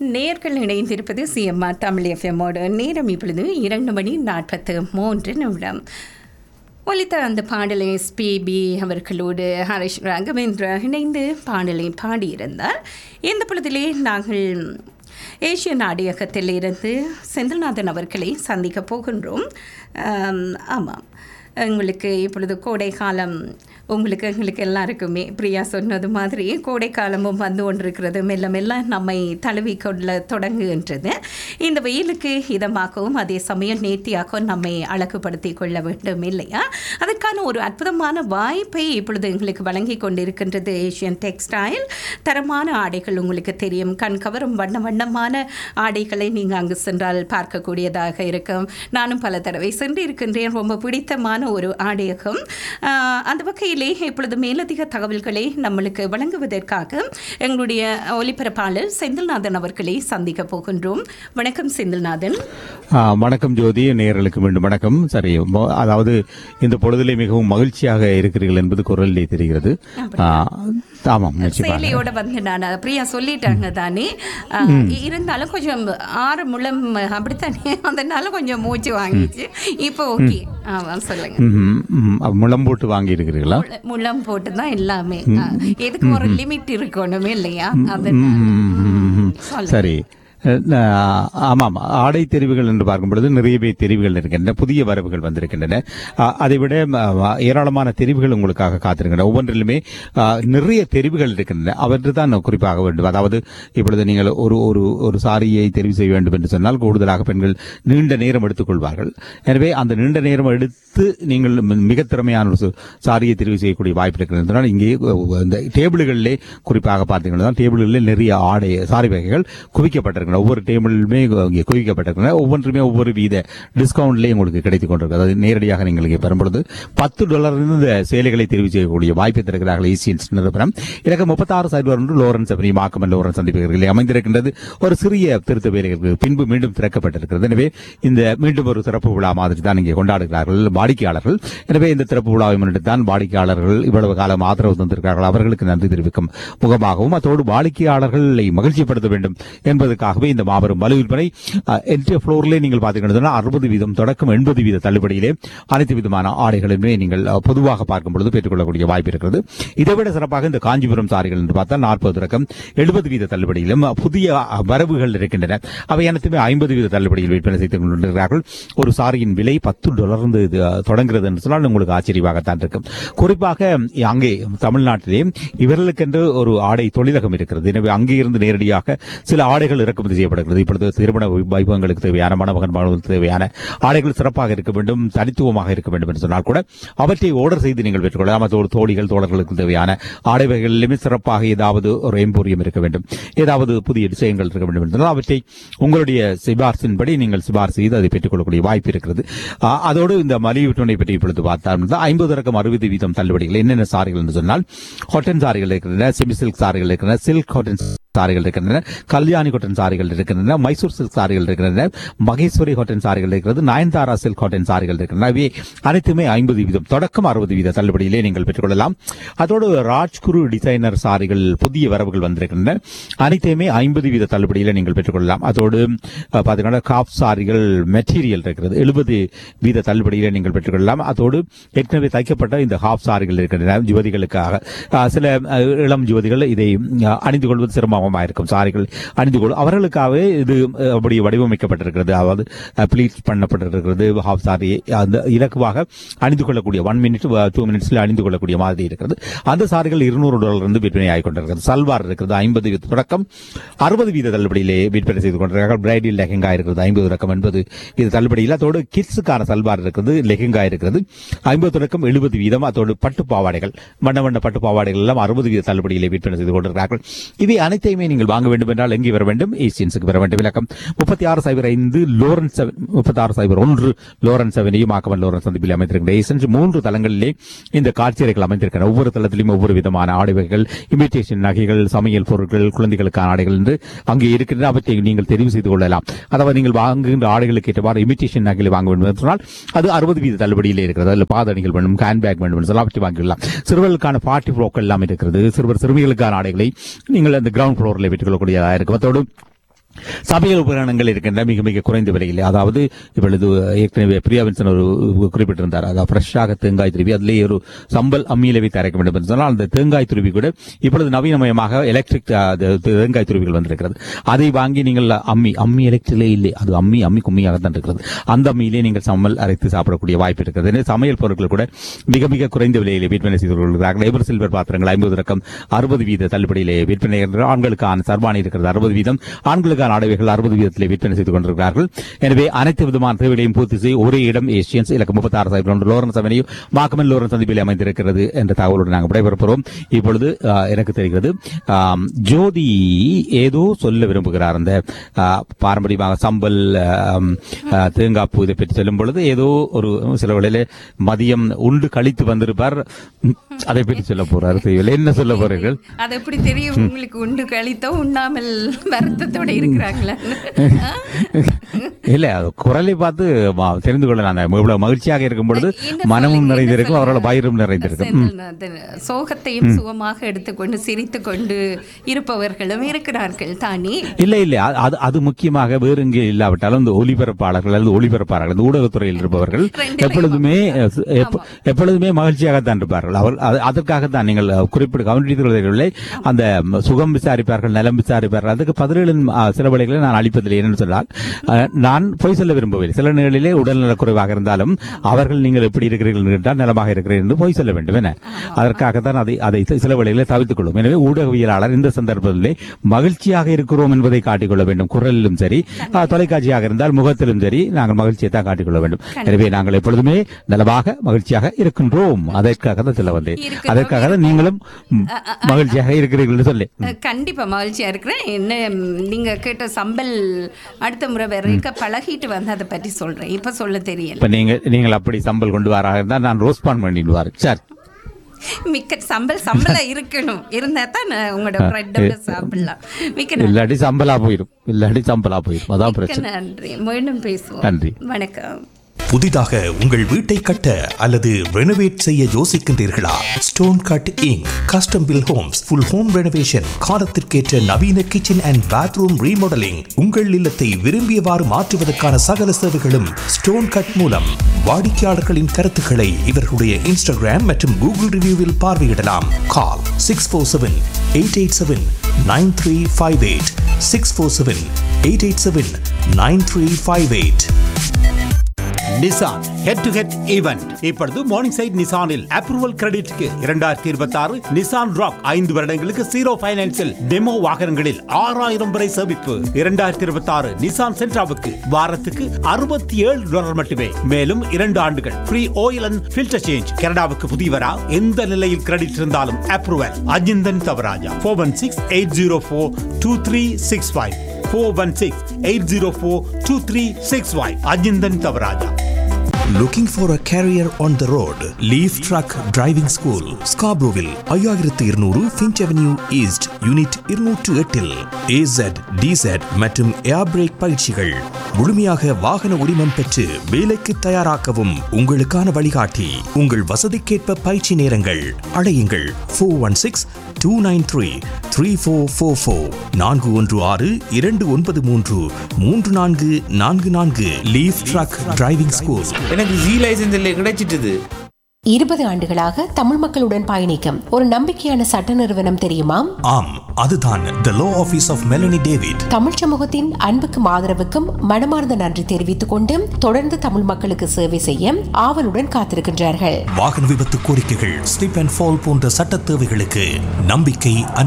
நேர்கள் இணைந்திருப்பது சிஎம்ஆர் தமிழ் எஃப்எம்மோடு நேரம் இப்பொழுது இரண்டு மணி நாற்பத்து மூன்று நிமிடம் ஒலித்த அந்த பாடலை எஸ்பிபி அவர்களோடு ஹரிஷ் ராகவேந்திரா இணைந்து பாடலை பாடியிருந்தார் இந்த பொழுதிலே நாங்கள் ஏசிய நாடகத்தில் இருந்து செந்தில்நாதன் அவர்களை சந்திக்க போகின்றோம் ஆம், ஆமாம் உங்களுக்கு இப்பொழுது கோடை காலம் உங்களுக்கு எங்களுக்கு எல்லாருக்குமே பிரியா சொன்னது மாதிரி கோடை காலமும் வந்து கொண்டிருக்கிறது மெல்ல மெல்ல நம்மை தழுவி கொள்ள தொடங்குகின்றது இந்த வெயிலுக்கு இதமாகவும் அதே சமயம் நேர்த்தியாகவும் நம்மை அழகுபடுத்தி கொள்ள வேண்டும் இல்லையா அதற்கான ஒரு அற்புதமான வாய்ப்பை இப்பொழுது எங்களுக்கு வழங்கி கொண்டிருக்கின்றது ஏஷியன் டெக்ஸ்டைல் தரமான ஆடைகள் உங்களுக்கு தெரியும் கண் கவரும் வண்ண வண்ணமான ஆடைகளை நீங்கள் அங்கு சென்றால் பார்க்கக்கூடியதாக இருக்கும் நானும் பல தடவை சென்று இருக்கின்றேன் ரொம்ப பிடித்தமான ஒரு ஆடையகம் ஆஹ், அந்த வகையிலே இப்பொழுது மேலதிக தகவல்களை நம்மளுக்கு வழங்குவதற்காக எங்களுடைய ஒலிபரப்பாளர் செந்தில்நாதன் அவர்களை சந்திக்க போகின்றோம் வணக்கம் செந்தில்நாதன் ஆ, வணக்கம் ஜோதி நேயர்களுக்கு மீண்டும் வணக்கம் சரி மொ- அதாவது இந்த பொழுதிலே மிகவும் மகிழ்ச்சியாக இருக்கிறீர்கள் என்பது குரலிலே தெரிகிறது ஆ, ஆமாம் நிச்சயமாக செயலியோட வந்து நான் பிரியா சொல்லிட்டாங்க தானே ஆஹ், இருந்தாலும் கொஞ்சம் ஆறு முழம் அப்படித்தானே அதனால கொஞ்சம் மூச்சு வாங்கிச்சு இப்போ ஓகே ஆமா சொல்லுங்க ம்ஹும். ம், அப்ப முழம் போட்டு வாங்கி இருக்கிறீர்களா முழ- முழம் போட்டு தான் எல்லாமே ஆஹ், எதுக்கு ஒரு லிமிட் இருக்கணும் இல்லையா அது சொல்லுங்க. சரி அஹ், ஆமாம் ஆடை தெரிவுகள் என்று பார்க்கும் பொழுது நிறைய பேர் தெரிவுகள் இருக்கின்றன புதிய வரவுகள் வந்திருக்கின்றன அஹ், அதைவிட அஹ், ஏராளமான தெரிவுகள் உங்களுக்காக காத்திருக்கின்றன ஒவ்வொன்றிலுமே அஹ், நிறைய தெரிவுகள் இருக்கின்றன அவற்றை தான் குறிப்பாக வேண்டும் அதாவது இப்பொழுது நீங்கள் ஒரு ஒரு ஒரு சாரியை தெரிவு செய்ய வேண்டும் என்று சொன்னால் கூடுதலாக பெண்கள் நீண்ட நேரம் எடுத்துக்கொள்வார்கள் எனவே அந்த நீண்ட நேரம் எடுத்து நீங்கள் மி- மிக திறமையான ஒரு சு- சாரியை தெரிவு செய்யக்கூடிய வாய்ப்பு இருக்கிறது அதனால் இங்கே அஹ், இந்த டேபிள்களிலே குறிப்பாக பார்த்தீங்கன்னா டேபிள்களில் நிறைய ஆடை சாரி வகைகள் குவிக்கப்பட்டிருக்கின்றன ஒவ்வொரு டேபிளுமே இங்கே குவிக்கப்பட்டிருக்கின்றன ஒவ்வொன்றுமே ஒவ்வொரு வீத டிஸ்கவுண்ட்லேயே உங்களுக்கு கிடைத்துக் கொண்டிருக்கு அதாவது நேரடியாக நீங்கள் இங்கே பெறும்பொழுது பத்து டாலர் இந்த சேலைகளை தெரிவு செய்யக்கூடிய வாய்ப்பை தருகிறார்கள் ஏசியன்ஸ் நிறுவனம் இலக்கம் முப்பத்தாறு சைபர் ஒன்று லோரன்ஸ் அவனி மாக்கமன் லோரன்ஸ் சந்திப்புகளில் அமைந்திருக்கின்றது ஒரு சிறிய திருத்த வேலைகளுக்கு பின்பு மீண்டும் திறக்கப்பட்டிருக்கிறது எனவே இந்த மீண்டும் ஒரு சிறப்பு விழா மாதிரி தான் இங்கே கொண்டாடுகிறார்கள் வாடிக்கையாளர்கள் எனவே இந்த சிறப்பு விழாவை முன்னிட்டு தான் வாடிக்கையாளர்கள் இவ்வளவு காலம் ஆதரவு தந்திருக்கிறார்கள் அவர்களுக்கு நன்றி தெரிவிக்கும் முகமாகவும் அதோடு வாடிக்கையாளர்களை மகிழ்ச்சிப்படுத்த வேண்டும் என்பதற்காகவே இந்த மாபெரும் மலு விற்பனை என்ட்ரி ஃப்ளோரிலே நீங்கள் பார்த்தீங்கன்னா அறுபது வீதம் தொடக்கம் எண்பது வீத தள்ளுபடியிலே அனைத்து விதமான ஆடைகளுமே நீங்கள் அஹ், பொதுவாக பார்க்கும் பொழுது பெற்றுக்கொள்ளக்கூடிய வாய்ப்பு இருக்கிறது இதைவிட சிறப்பாக இந்த காஞ்சிபுரம் சாரிகள் என்று பார்த்தால் நாற்பது தொடக்கம் எழுபது வீத தள்ளுபடியிலும் அஹ், புதிய அஹ், வரவுகள் இருக்கின்றன அவை அனைத்துமே ஐம்பது வீத தள்ளுபடியில் விற்பனை செய்து கொண்டிருக்கிறார்கள் ஒரு சாரியின் விலை பத்து டாலர் இது அஹ், தொடங்குகிறது என்று சொன்னால் உங்களுக்கு ஆச்சரியமாகத்தான் இருக்கும் குறிப்பாக அங்கே தமிழ்நாட்டிலே இவர்களுக்கென்று ஒரு ஆடை தொழிலகம் இருக்கிறது எனவே அங்கே இருந்து நேரடியாக சில ஆடைகள் இறக்குமதி செய்யப்படுகிறது இப்பொழுது திருமண வைபவங்களுக்கு தேவையான மணமகன் மகளுக்கு தேவையான ஆடைகள் சிறப்பாக இருக்க வேண்டும் தனித்துவமாக இருக்க வேண்டும் என்று சொன்னால் கூட அவற்றை ஆர்டர் செய்து நீங்கள் பெற்றுக்கொள்ளலாம் அதோடு தோழிகள் தோழர்களுக்கு தேவையான ஆடை வகைகளிலுமே சிறப்பாக ஏதாவது ஒரு எம்போரியம் இருக்க வேண்டும் ஏதாவது புதிய டிசைன்கள் இருக்க வேண்டும் என்றால் அவற்றை உங்களுடைய சிபார்சின்படி நீங்கள் சிபார் செய்து அதை பெற்றுக்கொள்ளக்கூடிய வாய்ப்பு இருக்கிறது ஆ, அதோடு இந்த மலிவு விற்பனை பற்றி இப்பொழுது பார்த்தால் ஐம்பது ரகம் அறுபது வீதம் தள்ளுபடிகள் என்னென்ன சாரிகள் என்று சொன்னால் காட்டன் சாரிகள் இருக்கின்றன செமி சில்க் சாரிகள் இருக்கின்றன சில்க் காட்டன் சாரிகள் இருக்கின்றன கல்யாணி காட்டன் சாரிகள் இருக்கின்றன மைசூர் சில்க் சாரிகள் இருக்கின்றன மகேஸ்வரி காட்டன் சாரிகள் இருக்கிறது நயன்தாரா சில்க் காட்டன் சாரிகள் இருக்கின்றன இவை அனைத்துமே ஐம்பது வீதம் தொடக்கம் அறுபது வீத தள்ளுபடியிலே நீங்கள் பெற்றுக்கொள்ளலாம் அதோடு ராஜ்குரு டிசைனர் சாரிகள் புதிய வரவுகள் வந்திருக்கின்றன அனைத்தையுமே ஐம்பது வீத தள்ளுபடியிலே நீங்கள் பெற்றுக்கொள்ளலாம் அதோடு அஹ், பார்த்தீங்கன்னா காப் சாரிகள் மெட்டீரியல் இருக்கிறது எழுபது வீத தள்ளுபடியிலே நீங்கள் பெற்றுக்கொள்ளலாம் அதோடு ஏற்கனவே தைக்கப்பட்ட இந்த ஹாஃப் சாரிகள் இருக்கின்றன யுவதிகளுக்காக அஹ், சில அஹ், இளம் யுவதிகள் இதை அஹ், அணிந்து கொள்வது சிரமமாக இருக்கும் சாரிகள் அணிந்து கொள்ளும் அவர்களுக்காகவே இது அஹ், அப்படி வடிவமைக்கப்பட்டிருக்கிறது அதாவது ப்ளீட் பண்ணப்பட்டிருக்கிறது ஹாஃப் சாரி அந்த இலக்குவாக அணிந்து கொள்ளக்கூடிய ஒன் மினிட் டூ மினிட்ஸ்ல அணிந்து கொள்ளக்கூடிய மாதிரி இருக்கிறது அந்த சாரிகள் இருநூறு டாலர் இருந்து விற்பனை ஆகிக் கொண்டிருக்கிறது சல்வார் இருக்கிறது ஐம்பது வீத தொடக்கம் அறுபது வீத தள்ளுபடியிலே விற்பனை செய்து கொண்டிருக்கிறார்கள் பிரைடல் லெஹெங்கா இருக்கிறது ஐம்பது தொடக்கம் எண்பது வீத தள்ளுபடியில் அதோடு கிட்ஸுக்கான சல்வார் இருக்கிறது லெஹெங்கா இருக்கிறது ஐம்பது தொடக்கம் எழுபது வீதம் அதோடு பட்டு பாவாடைகள் வண்ண வண்ண பட்டு பாவாடைகள் எல்லாம் அறுபது வீத தள்ளுபடியிலே விற்பனை செய்து கொண்டிருக்கிறார்கள் இவை அனைத்தையுமே நீங்கள் வாங்க வேண்டும் என்றால் எங்கே வர வேண்டும் ஏசியன்ஸுக்கு வர வேண்டும் விளக்கம் முப்பத்தி ஆறு சைபர் ஐந்து லோரன்ஸ் முப்பத்தி ஆறு சைபர் ஒன்று லோரன்ஸ் அவனையும் ஆக்கவன் லோரன்ஸ் சந்திப்பில் அமைந்திருக்கிற ஏசன்ஸ் மூன்று தளங்களிலே இந்த காட்சியறைகள் அமைந்திருக்கின்றன ஒவ்வொரு தளத்திலும் ஒவ்வொரு விதமான ஆடை வகைகள் இமிட்டேஷன் நகைகள் சமையல் பொருட்கள் குழந்தைகளுக்கான ஆடைகள் என்று அங்கே இருக்கின்றன அவற்றை நீங்கள் தெரிவு செய்து கொள்ளலாம் அதாவது நீங்கள் வாங்குகின்ற ஆடைகளுக்கு ஏற்றவாறு இமிட்டேஷன் நகைகளை வாங்க வேண்டும் என்று சொன்னால் அது அறுபது வீத தள்ளுபடியிலே இருக்கிறது அதில் பாதணிகள் வேண்டும் ஹேண்ட்பேக் வேண்டும் என்று சொன்னால் அவற்றை வாங்கிக்கலாம் சிறுவர்களுக்கான பார்ட்டி ஃப்ரோக்கள் எல்லாம் இருக்கிறது சிறுவர் சிறுமிகளுக்கான ஆடைகளை நீங்கள் அந்த கிரவுண்ட் ஃப்ளோரில் பெற்றுக்கொள்ளக்கூடியதாக இருக்கும் அதோடு சமையல் உபகரணங்கள் இருக்கின்ற மிக மிக குறைந்த விலையில் அதாவது இப்பொழுது ஏற்கனவே பிரியாவின்சன் ஒரு குறிப்பிட்டிருந்தார் அதாவது ஃப்ரெஷ்ஷாக தேங்காய் துருவி அதிலே ஒரு சம்பல் அம்மியில வைத்து அரைக்க வேண்டும் என்று சொன்னால் அந்த தேங்காய் துருவி கூட இப்பொழுது நவீனமயமாக எலக்ட்ரிக் தேங்காய் துருவிகள் வந்திருக்கிறது அதை வாங்கி நீங்கள் அம்மி அம்மி எலக்ட்ரிலே இல்லை அது அம்மி அம்மி கும்மியாக தான் இருக்கிறது அந்த அம்மியிலே நீங்கள் சம்பல் அரைத்து சாப்பிடக்கூடிய வாய்ப்பு இருக்கிறது எனவே சமையல் பொருட்கள் கூட மிக மிக குறைந்த விலையிலே விற்பனை செய்து கொள்கிறார்கள் எவர் சில்வர் பாத்திரங்கள் ஐம்பது ரக்கம் அறுபது வீத தள்ளுபடியிலே விற்பனை இருக்கிறது. ஆண்களுக்கான சர்பானி இருக்கிறது அறுபது வீதம் ஆண்களுக்கான ஆடவைகள் அறுபது வீதத்திலே விற்பனை செய்து கொண்டிருக்கிறார்கள் எனவே அனைத்து விதமான தேவைகளையும் பூர்த்தி செய்ய ஒரே இடம் ஏசியன்ஸ் இலக்கு முப்பத்தி ஆறு Sahib Lawrence Avenue McCowan Lawrence சந்திப்பில் அமைந்திருக்கிறது என்ற தகவலோடு நாங்கள் விடைபெறப்போறோம் இப்பொழுது ஆ, எனக்கு தெரிகிறது ஆம், ஜோதி ஏதோ சொல்ல விரும்புகிறார் அந்த ஆ, பாரம்பரியமாக சம்பல் ஆம், ஆ, தேங்காய் பூ இதை பற்றி சொல்லும் பொழுது ஏதோ ஒரு சில வேளையிலே மதியம் உண்டு கழித்து வந்திருப்பார் ம், அதை பற்றி சொல்ல போறார் தெரியவில்லை என்ன சொல்ல போறீர்கள் அது எப்படி தெரியும் உங்களுக்கு உண்டு கழித்தோ உண்ணாமல் வருத்தத்தோட இருக்கிறாங்களா இல்ல அது குரலை பார்த்து ம- தெரிந்து கொள்ளலாம் அந்த இவ்வளவு மகிழ்ச்சியாக இருக்கும் பொழுது என்ன மனமும் சொல்லுங்க, நிறைந்திருக்கும் என்ன அவரோட சொல்லுங்க? வயிறும் நிறைந்திருக்கும் ம். செந்தில், அது சோகத்தையும் சுகமாக எடுத்துக்கொண்டு சிரித்துக் கொண்டு இருப்பவர்களும் இருக்கிறார்கள் தானே இல்ல இல்ல அது- அது அது முக்கியமாக வேறு எங்கே இல்லாவிட்டாலும் இந்த ஒலிபரப்பாளர்கள் அல்லது ஒளிபரப்பாளர்கள் இந்த ஊடகத்துறையில் இருப்பவர்கள் ரெண்டுலயும் எப்பொழுதுமே எப்- எப்- எப்பொழுதுமே மகிழ்ச்சியாகத்தான் இருப்பார்கள் அவர் அது- அதற்காகத்தான் நீங்கள் குறிப்பிட கவனித்துக் கொள்வதில்லை அந்த சுகம் விசாரிப்பார்கள் நலம் விசாரிப்பார்கள் அதுக்கு பதினேழு சில வேளைகளை நான் அளிப்பதில்லை என்னன்னு சொன்னால் அஹ், நான் பொய் சொல்ல விரும்பவில்லை சில நிலையிலே உடல்நலக் குறைவாக இருந்தாலும் அவர்கள் நீங்கள் எப்படி இருக்கிறீர்கள் என்று கேட்டால் நலமாக இருக்கிறீர்கள் என்று பொய் சொல்ல வேண்டும் என அதற்காகத்தான் அதை அதை சில வேளைகளை தவிர்த்துக் கொள்ளும் எனவே ஊடகவியலாளர் இந்த சந்தர்ப்பத்திலே மகிழ்ச்சியாக இருக்கிறோம் என்பதை காட்டிக்கொள்ள வேண்டும் குரலிலும் சரி அஹ், தொலைக்காட்சியாக இருந்தால் முகத்திலும் சரி நாங்கள் மகிழ்ச்சியை தான் காட்டிக்கொள்ள வேண்டும் எனவே நாங்கள் எப்பொழுதுமே நலமாக மகிழ்ச்சியாக இருக்கின்றோம் அதற்காக தான் சொல்ல வந்தேன் இருக்கிறோம், அதற்காக தான் நீங்களும் ம், மகிழ்ச்சியாக இருக்கிறீர்கள் என்று சொல்லி அஹ், கண்டிப்பா மகிழ்ச்சியா இருக்கிறேன் என்ன ம், நீங்க கேட்ட சம்பல் அடுத்த முறை வேற இருக்க பழகிட்டு வந்து அதை பற்றி சொல்றேன் இப்ப சொல்ல தெரியல இப்ப நீங்க நீங்கள் அப்படி சம்பல் கொண்டு வராக இருந்தால் நான் ரோஸ்பான் பண்ணிடுவார் சரி மிக்க சம்பல் சம்பள இருக்கணும் இருந்தா தான் நான் உங்களோட பிரெட்டோட சாப்பிடலாம் மிக்க நன்றி. இல்லாட்டி சம்பலா போயிடும் இல்லாட்டி சம்பலா போயிடும் அதான் மிக்க பிரச்சனை நன்றி மீண்டும் பேசுவோம் நன்றி. வணக்கம் புதிதாக உங்கள் வீட்டை கட்ட அல்லது ரெனோவேட் செய்ய யோசிக்கின்றீர்களா Stone Cut Inc custom build homes full home renovation காலத்திற்கேற்ற நவீன கிச்சன் அண்ட் பாத்ரூம் ரீமாடலிங் உங்கள் இல்லத்தை விரும்பியவாறு மாற்றுவதற்கான சகல சேவைகளும் ஸ்டோன் கட் மூலம் வாடிக்கையாளர்களின் கருத்துக்களை இவர்களுடைய இன்ஸ்டாகிராம் மற்றும் கூகுள் ரிவ்யூவில் பார்வையிடலாம் call six four seven eight eight seven nine three five eight six four seven eight eight seven nine three five eight Nissan head to head event இப்பொழுது மார்னிங் சைட் நிசானில் approval கிரெடிட்க்கு இரண்டாயிரத்தி இருபத்தி ஆறு Nissan rock ஐந்து வருடங்களுக்கு zero பைனான்சில் demo வாகனங்களில் ஆறாயிரம் வரை சேமிப்பு இரண்டாயிரத்தி இருபத்தி ஆறு நிசான் சென்ட்ராவுக்கு வாரத்துக்கு அறுபத்தி ஏழு டாலர் மட்டுமே மேலும் இரண்டு ஆண்டுகள் free oil and filter change கனடாவுக்கு புதியவரா எந்த நிலையில் கிரெடிட் இருந்தாலும் approval Ajinthan Thavarajah four one six eight zero four two three six five four one six eight zero four two three six five Ajinthan Thavarajah Looking for a career on the road? Leaf Truck Driving School, Scarboroughville, ஐயாயிரத்து இருநூறு Finch avenue east unit இருநூற்று எட்டில் ஏசட் டிசட் மற்றும் ஏர் break பயிற்சிகள் முழுமையாக வாகன உரிமம் பெற்று வேலைக்கு தயாராக்கவும் உங்களுக்கான வழிகாட்டி உங்கள் வசதிக்கேற்ப பயிற்சி நேரங்கள் அழையுங்கள் four one six two nine three three four four four நான்கு ஒன்று ஆறு இரண்டு ஒன்பது மூன்று மூன்று நான்கு நான்கு நான்கு லீஃப் ட்ரக் டிரைவிங் ஸ்கூல் எனக்கு ஜி லைசன்ஸ் இல்லை கிடைச்சிட்டுது இருபது ஆண்டுகளாக தமிழ் மக்களுடன் பயணிக்கும் ஒரு நம்பிக்கையான சட்ட நிறுவனம் தெரியுமா ஆம் அதுதான் the law office of Melanie David Tamil சமூகத்தின் அன்புக்கும் ஆதரவுக்கும் மனமார்ந்த நன்றி தெரிவித்துக் கொண்டு தொடர்ந்து தமிழ் மக்களுக்கு சேவை செய்ய ஆவலுடன் காத்திருக்கின்றார்கள் வாகன விபத்து கோரிக்கைகள் ஸ்லிப் அண்ட் ஃபால் போன்ற சட்ட தேவைகளுக்கு நம்பிக்கை